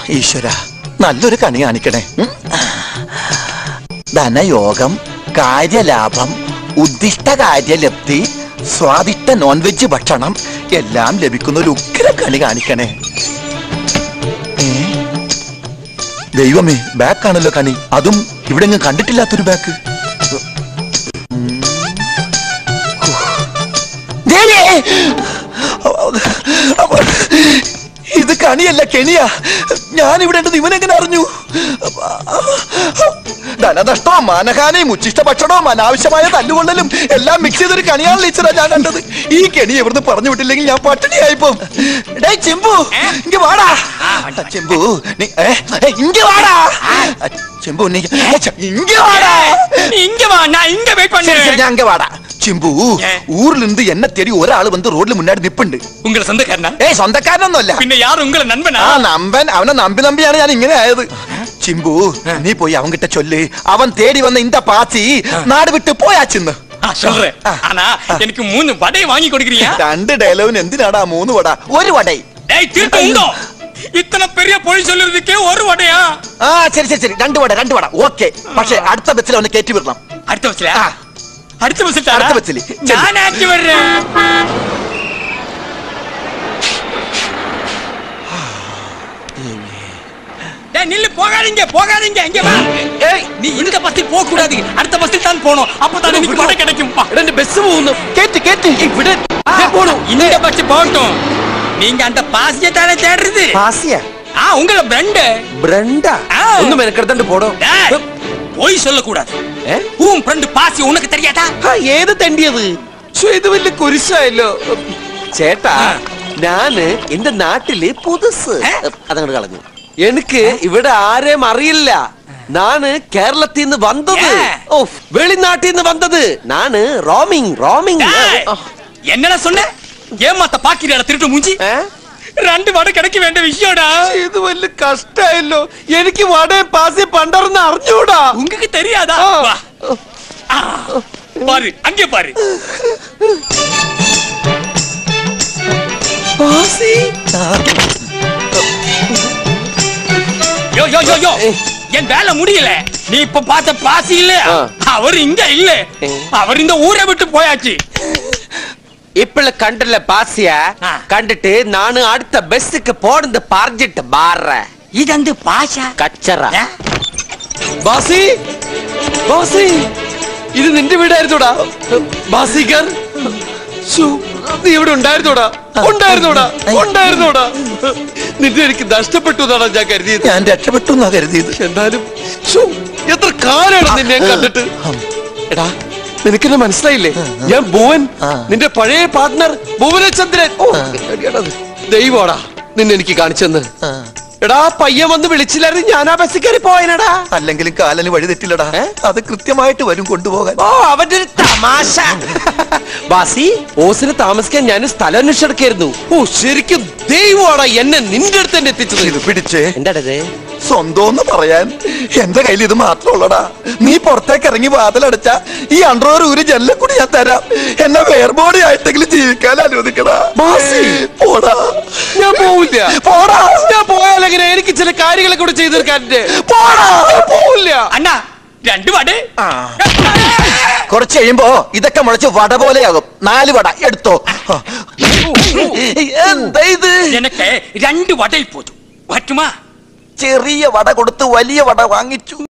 ഈശ്വര നല്ലൊരു കണി കാണിക്കണേ ഉം. ധനയോഗം കാര്യലാഭം ഉദ്ദിഷ്ട കാര്യലബ്ധി സ്വാദിഷ്ട നോൺ വെജ് ഭക്ഷണം എല്ലാം ലഭിക്കുന്ന ഒരു ഉഗ്ര കണി കാണിക്കണേ ഏ? ദൈവമേ ബാക്കാണല്ലോ കണി അതും ഇവിടെ എങ്ങും കണ്ടിട്ടില്ലാത്തൊരു ബാക്ക് ദേവിയേ! ഇത് കണിയല്ല കെണിയാ ഞാൻ ഇവിടെ ഉണ്ടെന്ന് ഇവനെങ്ങനെ അറിഞ്ഞു ധനനഷ്ടവും മാനഹാനയും ഉച്ചിഷ്ട ഭക്ഷണവും അനാവശ്യമായ തല്ലുകൊള്ളലും എല്ലാം മിക്സ് ചെയ്തൊരു കണിയാണ് ടീച്ചറാ ഞാൻ കണ്ടത് ഈ കെണി എവിടുന്ന് പറഞ്ഞു വിട്ടില്ലെങ്കിൽ ഞാൻ പട്ടിണിയായിപ്പോ ഡേ ചെമ്പു ഇങ്ങ വാടാ ചെമ്പു നീ ഏ, ഏ, ഇങ്ങ വാടാ ചെമ്പു നീ ഏ, ചെ- ഇങ്ങ വാടാ இங்க வா நான் இங்க வெயிட் சரி சரி பண்றேன் நான் அங்க வாடா சிம்பு ஏன்? ஊர்ல இருந்து என்ன தேடி ஒரு ஆளு வந்து ரோட்ல முன்னாடி நிப்புണ്ട് உங்களை சொந்தக்காரனா ഏയ് സ്വന്തക്കാരനൊന്നുമല്ല பின்ன யார் உங்களை நண்பனா ആ നമ്പൻ അവനെ നമ്പി നമ്പിയാണ് ഞാൻ ഇങ്ങനെ ആയത് ചിമ്പു നീ പോയി അവൻ കിட்ட ചൊല്ല് അവൻ തേടി വന്ന இந்த പാച്ചി നാട് വിട്ട് പോയാച്ചിന്ന് ஆ, சொல்றேன் ஆனா எனக்கு மூணு வடை வாங்கி கொடுக்குறியா രണ്ട് ഡയലോഗിന് എന്തിനാടാ മൂന്ന് വട ഒരു വടൈ டேய் திருட்டு உண்டோ இத்தனை பெரிய பொய் சொல்றதுக்கே ஒரு வடையா ആ ശരി ശരി ശരി രണ്ട് വട രണ്ട് വട ഓക്കെ പക്ഷെ അടുത്ത ബസ്സിൽ അവനെ കയറ്റി വിടണം அடுத்த பஸ்ல ஆ. அடுத்த பஸ்ல அடுத்த பஸ்ல. சரி. நான் ஆச்சு வர்றேன் டேய் நில்லு போகாதீங்க போகாதீங்க இங்க வா ஏய் நீ இந்த பஸ்ஸில் போக கூடாது அடுத்த பஸ்ஸில் தான் போணும் அப்பதான் எனக்கு வடை கிடைக்கும் வா. ബസ് പോകുന്നു കേറ്റ് കേറ്റ് ഇവിടെ ஆ, இந்த பஸ் போகட்டும் நீங்க அந்த பாசிய தானே தேடுறது പാസിയ ஆ உங்கள ஃப்ரெண்ட் ബ്രണ്ട ആ. ഒന്ന് മെനക്കെടുത്തോണ്ട് പോടോ டேய் போய் சொல்லக்கூடாது ഏ? உன் ஃப்ரெண்ட் பாசி உனக்கு தெரியாதா ആ, ഏത് തെണ്ടിയത് ശ്ശോ, ഇത് വലിയ കുരിശായല്ലോ ചേട്ടാ ആ. ഞാന് എന്റെ നാട്ടില് പുതുസ് ഏ? അതങ്ങോട്ട് കളഞ്ഞു എനിക്ക് ഇവിടെ ആരെയും അറിയില്ല നാണ് കേരളത്തിൽ നിന്ന് വന്നത് ഏ? ഓ വെളിനാട്ടിൽ നിന്ന് വന്നത് നാണ് റോമിങ് റോമിങ് டேய், என்னடா சொன்ன ஏமாத்த பாக்கிறடா திருட்டு மூஞ்சி രണ്ട് വട കിടക്ക് വേണ്ട വിഷയടാ ഇത് വലിയ കഷ്ടായല്ലോ എനിക്ക് വടയും പാസി പണ്ടറന്ന് അറിഞ്ഞൂടാ உங்களுக்கு தெரியாதா ஆ. வா. ஆ, பாரு அங்கே பாரு പാസി யோ யோ யோ யோ என் வேலை முடியல நீ இப்ப பார்த்த பாசி இல்ல ஆ. அவர் இங்க இல்ல ஏ. அவர் இந்த ஊரை விட்டு போயாச்சு ഇപ്പള് കണ്ടല്ല പാസിയ ആ. കണ്ടിട്ട് നാണ് അടുത്ത ബസ്സിക്ക് പോണെന്ന് പറഞ്ഞിട്ട് മാറ ഇതെന്ത് പാശ കച്ചറ ഏ? ബാസി ബാസി ഇത് നിന്റെ വീടായിരുന്നോടാ ബാസിക്കർ ശ്ശോ, നീ ഇവിടെ ഉണ്ടായിരുന്നോടാ ഉണ്ടായിരുന്നോടാ ഉണ്ടായിരുന്നോടാ നിന്നെ എനിക്ക് നഷ്ടപ്പെട്ടു എന്നാണ് ഞാൻ കരുതിയത് ഞാൻ രക്ഷപ്പെട്ടു എന്നാ കരുതിയത് എന്നാലും ശ്ശോ, എത്ര കാലാണ് നിന്നെ ഞാൻ കണ്ടിട്ട് എടാ നിനക്കെന്നെ മനസ്സിലായില്ലേ ഞാൻ ഭുവൻ ആ. നിന്റെ പഴയ പാർട്ട്ണർ ഭുവനചന്ദ്രൻ ഓ എടിയാടത്. ദൈവമാടാ നിന്നെ എനിക്ക് കാണിച്ചെന്ന് ആ. എടാ പയ്യൻ വന്ന് വിളിച്ചില്ലായിരുന്നു ഞാൻ ആ ബസ്സിൽ കയറി പോയനടാ അല്ലെങ്കിലും കാലന് വഴി തെറ്റില്ലടാ ഏ? അത് കൃത്യമായിട്ട് വരും കൊണ്ടുപോകാൻ ഓ അവന്റെ ഒരു തമാശ ബാസി ഓസിന് താമസിക്കാൻ ഞാൻ സ്ഥലം അന്വേഷിച്ചെടുക്കായിരുന്നു ഓ ശരിക്കും ദൈവമാടാ എന്നെ നിന്റെ അടുത്ത് തന്നെ എത്തിച്ചത് ഇത് പിടിച്ചേ എന്താടത് സ്വന്തം പറയാൻ എന്റെ കയ്യിൽ ഇത് മാത്രമുള്ളടാ നീ പുറത്തേക്ക് ഇറങ്ങി വാതിലടച്ച ഈ അണ്ടർവർ ഊരി ജനലിൽ കൂടി ഞാൻ തരാം എന്നെ വേർബോഡി ആയിട്ടെങ്കിലും ജീവിക്കാൻ അനുവദിക്കടാ ബാസി. പോടാ ഞാൻ പോവില്ല പോടാ ഞാൻ പോയാലെങ്ങനെ എനിക്ക് ചില കാര്യങ്ങളെ കൂടെ ചെയ്തു തീർക്കാനുണ്ട് പോടാ ഞാൻ പോവില്ല അണ്ണാ രണ്ട് വട ആ. കുറച്ച് കഴിയുമ്പോ ഇതൊക്കെ മുളച്ച് വട പോലെയാകും നാല് വട എടുത്തോ എന്താ ഇത് எனக்கு രണ്ട് വട പോതും പറ്റുമാ ചെറിയ വട കൊടുത്ത് വലിയ വട വാങ്ങിച്ചു